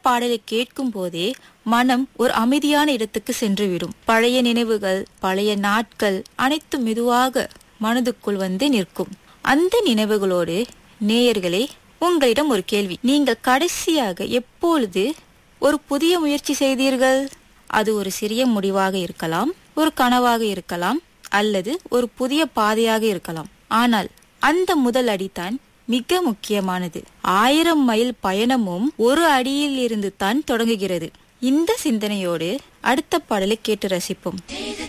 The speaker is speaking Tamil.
பாடலை கேட்கும் போதே மனம் ஒரு அமைதியான இடத்துக்கு சென்றுவிடும் பழைய நினைவுகள் பழைய நாட்கள் அனைத்தும் மெதுவாக மனதுக்குள் வந்து நிற்கும் அந்த நினைவுகளோடு நேயர்களே உங்களிடம் ஒரு கேள்வி நீங்கள் கடைசியாக எப்பொழுது ஒரு புதிய முயற்சி செய்தீர்கள் அது ஒரு சிறிய முடிவாக இருக்கலாம் ஒரு கனவாக இருக்கலாம் அல்லது ஒரு புதிய பாதையாக இருக்கலாம் ஆனால் அந்த முதல் அடிதான் மிக முக்கியமானது ஆயிரம் மைல் பயணமும் ஒரு அடியில் இருந்து தான் தொடங்குகிறது இந்த சிந்தனையோடு அடுத்த பாடலை கேட்டு ரசிப்போம்